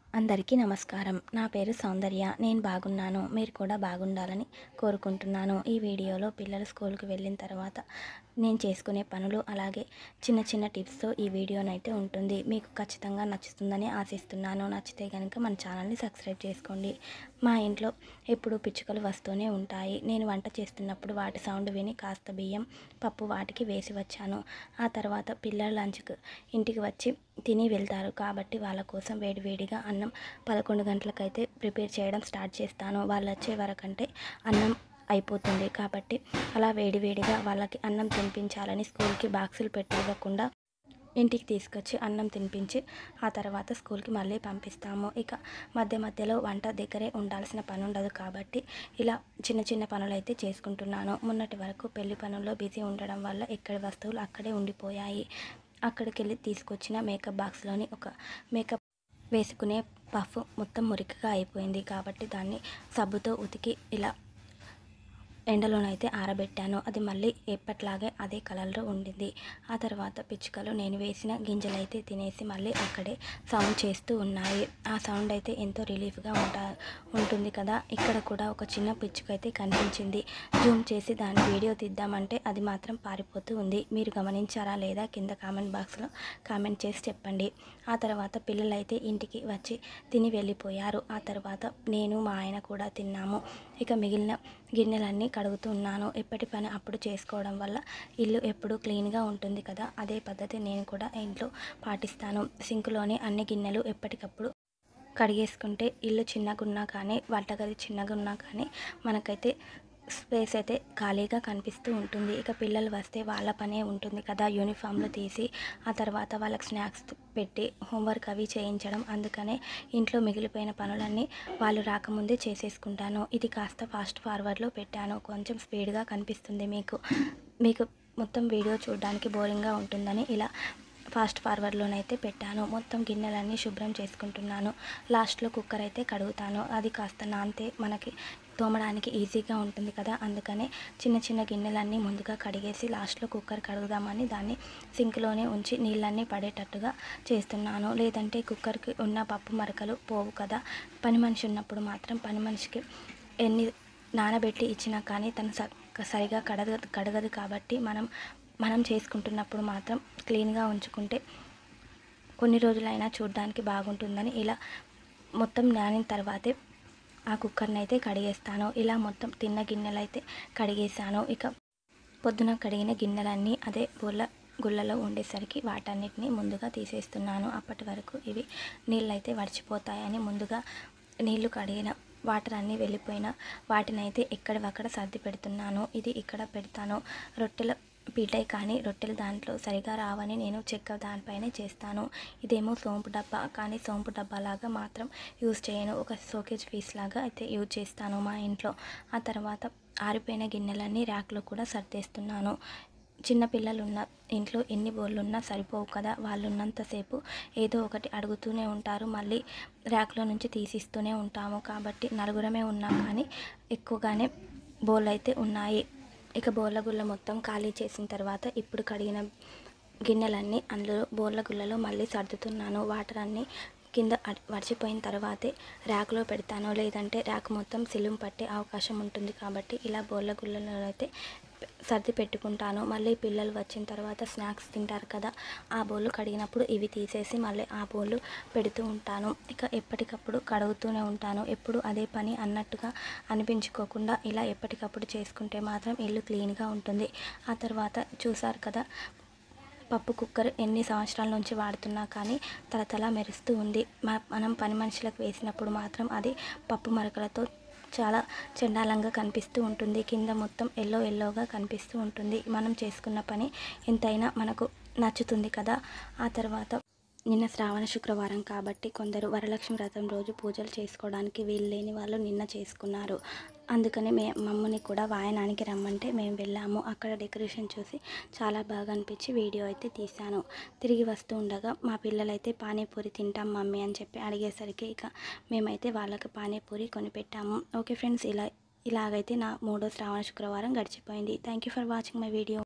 అందరికీ నమస్కారం నా పేరు సౌందర్య నేను బాగున్నాను మీరు కూడా బాగుండాలని కోరుకుంటున్నాను ఈ వీడియోలో పిల్లలు స్కూల్కి వెళ్ళిన తర్వాత నేను చేసుకునే పనులు అలాగే చిన్న చిన్న టిప్స్తో ఈ వీడియోనైతే ఉంటుంది మీకు ఖచ్చితంగా నచ్చుతుందని ఆశిస్తున్నాను నచ్చితే కనుక మన ఛానల్ని సబ్స్క్రైబ్ చేసుకోండి మా ఇంట్లో ఎప్పుడు పిచ్చుకలు వస్తూనే ఉంటాయి నేను వంట చేస్తున్నప్పుడు వాటి సౌండ్ విని కాస్త బియ్యం పప్పు వాటికి వేసి వచ్చాను ఆ తర్వాత పిల్లల లంచ్కి ఇంటికి వచ్చి తిని వెళ్తారు కాబట్టి వాళ్ళ కోసం వేడివేడిగా అన్నం పదకొండు గంటలకైతే ప్రిపేర్ చేయడం స్టార్ట్ చేస్తాను వాళ్ళు వచ్చే వరకంటే అన్నం అయిపోతుంది కాబట్టి అలా వేడివేడిగా వాళ్ళకి అన్నం తినిపించాలని స్కూల్కి బాక్సులు పెట్టి ఇవ్వకుండా ఇంటికి తీసుకొచ్చి అన్నం తినిపించి ఆ తర్వాత స్కూల్కి మళ్ళీ పంపిస్తాము ఇక మధ్య మధ్యలో వంట దగ్గరే ఉండాల్సిన పని ఉండదు కాబట్టి ఇలా చిన్న చిన్న పనులు అయితే చేసుకుంటున్నాను మొన్నటి వరకు పెళ్లి పనుల్లో బిజీ ఉండడం వల్ల ఎక్కడి వస్తువులు అక్కడే ఉండిపోయాయి అక్కడికి వెళ్ళి తీసుకొచ్చిన మేకప్ బాక్స్లోని ఒక మేకప్ వేసుకునే పఫ్ మొత్తం మురికిగా అయిపోయింది కాబట్టి దాన్ని సబ్బుతో ఉతికి ఇలా ఎండలోనైతే ఆరబెట్టాను అది మళ్ళీ ఎప్పట్లాగే అదే కలర్లో ఉండింది ఆ తర్వాత పిచ్చుకలు నేను వేసిన గింజలు అయితే తినేసి మళ్ళీ అక్కడే సౌండ్ చేస్తూ ఉన్నాయి ఆ సౌండ్ అయితే ఎంతో రిలీఫ్గా ఉంటా ఉంటుంది కదా ఇక్కడ కూడా ఒక చిన్న పిచ్చుక అయితే కనిపించింది జూమ్ చేసి దాని వీడియో తీద్దామంటే అది మాత్రం పారిపోతూ ఉంది మీరు గమనించారా లేదా కింద కామెంట్ బాక్స్లో కామెంట్ చేసి చెప్పండి ఆ తర్వాత పిల్లలైతే ఇంటికి వచ్చి తిని వెళ్ళిపోయారు ఆ తర్వాత నేను మా ఆయన కూడా తిన్నాము ఇక మిగిలిన గిన్నెలన్నీ కడుగుతున్నాను ఎప్పటి పని అప్పుడు చేసుకోవడం వల్ల ఇల్లు ఎప్పుడు క్లీన్గా ఉంటుంది కదా అదే పద్ధతి నేను కూడా ఇంట్లో పాటిస్తాను సింకులోని అన్ని గిన్నెలు ఎప్పటికప్పుడు కడిగేసుకుంటే ఇల్లు చిన్నగా ఉన్నా కానీ వంటగది చిన్నగా ఉన్నా కానీ మనకైతే స్పేస్ అయితే ఖాళీగా కనిపిస్తూ ఉంటుంది ఇక పిల్లలు వస్తే వాళ్ళ పనే ఉంటుంది కదా యూనిఫామ్లు తీసి ఆ తర్వాత వాళ్ళకి స్నాక్స్ పెట్టి హోంవర్క్ అవి చేయించడం అందుకనే ఇంట్లో మిగిలిపోయిన పనులన్నీ వాళ్ళు రాకముందే చేసేసుకుంటాను ఇది కాస్త ఫాస్ట్ ఫార్వర్డ్లో పెట్టాను కొంచెం స్పీడ్గా కనిపిస్తుంది మీకు మీకు మొత్తం వీడియో చూడడానికి బోరింగ్గా ఉంటుందని ఇలా ఫాస్ట్ ఫార్వర్డ్లోనైతే పెట్టాను మొత్తం గిన్నెలన్నీ శుభ్రం చేసుకుంటున్నాను లాస్ట్లో కుక్కర్ అయితే కడుగుతాను అది కాస్త నానితే మనకి తోమడానికి ఈజీగా ఉంటుంది కదా అందుకనే చిన్న చిన్న గిన్నెలన్నీ ముందుగా కడిగేసి లాస్ట్లో కుక్కర్ కడుగుదామని దాన్ని సింక్లోనే ఉంచి నీళ్ళన్నీ పడేటట్టుగా చేస్తున్నాను లేదంటే కుక్కర్కి ఉన్న పప్పు మరకలు పోవు కదా పని మనిషి ఉన్నప్పుడు మాత్రం పని మనిషికి ఎన్ని నానబెట్టి ఇచ్చినా కానీ తను స సరిగా కడగదు కడగదు కాబట్టి మనం మనం చేసుకుంటున్నప్పుడు మాత్రం క్లీన్గా ఉంచుకుంటే కొన్ని రోజులైనా చూడడానికి బాగుంటుందని ఇలా మొత్తం నానిన తర్వాతే ఆ కుక్కర్ని అయితే కడిగేస్తాను ఇలా మొత్తం తిన్న గిన్నెలు అయితే కడిగేసాను ఇక పొద్దున కడిగిన గిన్నెలన్నీ అదే బొల్ల గుళ్ళలో ఉండేసరికి వాటన్నిటిని ముందుగా తీసేస్తున్నాను అప్పటి వరకు ఇవి నీళ్ళు అయితే వడిచిపోతాయని ముందుగా నీళ్లు కడిగిన వాటర్ అన్నీ వెళ్ళిపోయిన వాటినైతే ఎక్కడివక్కడ సర్ది పెడుతున్నాను ఇది ఇక్కడ పెడతాను రొట్టెల పీటై కానీ రొట్టెలు దాంట్లో సరిగా రావని నేను చెక్క దానిపైనే చేస్తాను ఇదేమో సోంపు డబ్బా కానీ సోంపు డబ్బా లాగా మాత్రం యూజ్ చేయను ఒక సోకేజ్ పీస్ లాగా అయితే యూజ్ చేస్తాను మా ఇంట్లో ఆ తర్వాత ఆరిపోయిన గిన్నెలన్నీ ర్యాక్లో కూడా సర్దేస్తున్నాను చిన్న పిల్లలు ఉన్న ఇంట్లో ఎన్ని బోళ్ళు ఉన్నా సరిపోవు కదా వాళ్ళు ఉన్నంతసేపు ఏదో ఒకటి అడుగుతూనే ఉంటారు మళ్ళీ ర్యాక్లో నుంచి తీసిస్తూనే ఉంటాము కాబట్టి నలుగురమే ఉన్నా కానీ ఎక్కువగానే బోళ్ళు అయితే ఉన్నాయి ఇక బోర్ల గుళ్ళ మొత్తం ఖాళీ చేసిన తర్వాత ఇప్పుడు కడిగిన గిన్నెలన్నీ అందులో బోర్ల గుళ్ళలో మళ్ళీ సర్దుతున్నాను వాటర్ అన్నీ కింద వడిచిపోయిన తర్వాతే ర్యాక్లో పెడతాను లేదంటే ర్యాక్ మొత్తం సిలుం పట్టే అవకాశం ఉంటుంది కాబట్టి ఇలా బోర్ల గుళ్ళలో అయితే సర్ది పెట్టుకుంటాను మళ్ళీ పిల్లలు వచ్చిన తర్వాత స్నాక్స్ తింటారు కదా ఆ బౌలు కడిగినప్పుడు ఇవి తీసేసి మళ్ళీ ఆ బౌలు పెడుతూ ఉంటాను ఇక ఎప్పటికప్పుడు కడుగుతూనే ఉంటాను ఎప్పుడు అదే పని అన్నట్టుగా అనిపించుకోకుండా ఇలా ఎప్పటికప్పుడు చేసుకుంటే మాత్రం ఇల్లు క్లీన్గా ఉంటుంది ఆ తర్వాత చూసారు కదా పప్పు కుక్కర్ ఎన్ని సంవత్సరాల నుంచి వాడుతున్నా కానీ తలతల మెరుస్తూ ఉంది మనం పని మనుషులకు వేసినప్పుడు మాత్రం అది పప్పు మరకలతో చాలా చండాలంగా కనిపిస్తూ ఉంటుంది కింద మొత్తం ఎల్లో ఎల్లోగా కనిపిస్తూ ఉంటుంది మనం చేసుకున్న పని ఎంతైనా మనకు నచ్చుతుంది కదా ఆ తర్వాత నిన్న శ్రావణ శుక్రవారం కాబట్టి కొందరు వరలక్ష్మి వ్రతం రోజు పూజలు చేసుకోవడానికి వీలు లేని వాళ్ళు నిన్న చేసుకున్నారు అందుకని మే మమ్మల్ని కూడా వాయనానికి రమ్మంటే మేము వెళ్ళాము అక్కడ డెకరేషన్ చూసి చాలా బాగా అనిపించి వీడియో అయితే తీశాను తిరిగి వస్తూ ఉండగా మా పిల్లలైతే పానీపూరి తింటాం మమ్మీ అని చెప్పి అడిగేసరికి ఇక మేమైతే వాళ్ళకి పానీపూరి కొనిపెట్టాము ఓకే ఫ్రెండ్స్ ఇలా ఇలాగైతే నా మూడో శ్రావణ శుక్రవారం గడిచిపోయింది thank you for watching my video